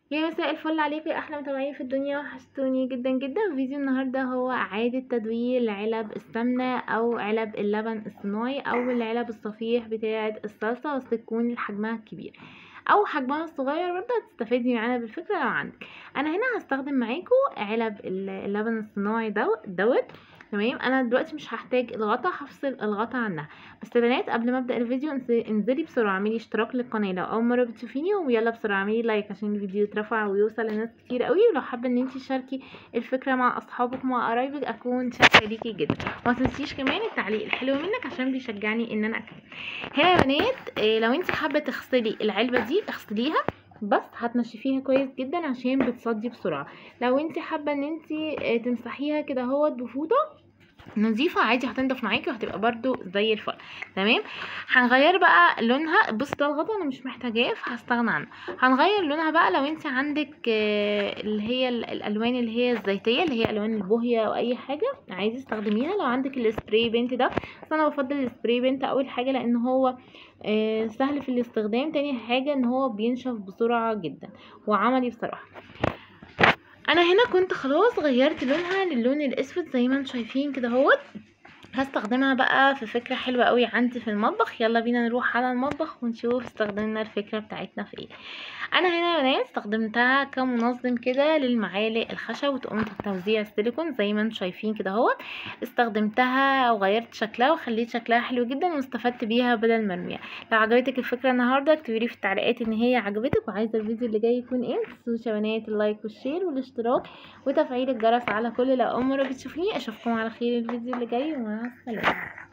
يا مساء الفل عليكم يا احلى متابعين في الدنيا وحشتوني جدا جدا فيديو النهارده هو اعاده تدوير علب السمنه او علب اللبن الصناعي او العلب الصفيح بتاعه الصلصه بس تكون حجمها كبير او حجمها الصغير برضه هتستفادي معانا بالفكره لو عندك انا هنا هستخدم معاكم علب اللبن الصناعي دوت دوت تمام انا دلوقتي مش هحتاج الغطا هفصل الغطا عنها بس يا بنات قبل ما ابدا الفيديو انزلي بسرعه اعملي اشتراك للقناه لو اول مره بتشوفيني ويلا بسرعه اعملي لايك عشان الفيديو يترفع ويوصل لناس كتير قوي ولو حابه ان انت تشاركي الفكره مع اصحابك ومع قرايبك اكون شاكره ليكي جدا وما تنسيش كمان التعليق الحلو منك عشان بيشجعني ان انا اكمل هنا يا بنات لو انت حابه تغسلي العلبه دي اغسليها بس هتنشفيها كويس جدا عشان بتصدي بسرعه لو انت حابه ان انت تمسحيها كده اهوت بفوطه نظيفه عادي هتنضف معاكي وهتبقى برده زي الفل تمام هنغير بقى لونها بص ده الغطا انا مش محتاجاه فهستغنى عنه هنغير لونها بقى لو انت عندك اللي هي الالوان اللي هي الزيتيه اللي هي الوان البوهيه او اي حاجه عايزه استخدميها لو عندك السبراي بنت ده بس انا بفضل السبراي بنت اول حاجه لان هو سهل في الاستخدام تاني حاجه ان هو بينشف بسرعه جدا وعملي بصراحه انا هنا كنت خلاص غيرت لونها للون الاسود زي ما انتم شايفين كده اهوت هستخدمها بقى في فكرة حلوة قوي عندي في المطبخ يلا بينا نروح على المطبخ ونشوف استخدمنا الفكرة بتاعتنا في ايه انا هنا يا بنات استخدمتها كمنظم كده للمعالق الخشب وتقوم توزيع السيليكون زي ما انتم شايفين كده اهوت استخدمتها وغيرت شكلها وخليت شكلها حلو جدا واستفدت بيها بدل مرمية لو عجبتك الفكرة النهاردة اكتبي لي في التعليقات ان هي عجبتك وعايزة الفيديو اللي جاي يكون ايه متنسوش يا بنات اللايك والشير والاشتراك وتفعيل الجرس على كل لو اول مرة بتشوفيني اشوفكم على خير الفيديو اللي جاي ومع السلامة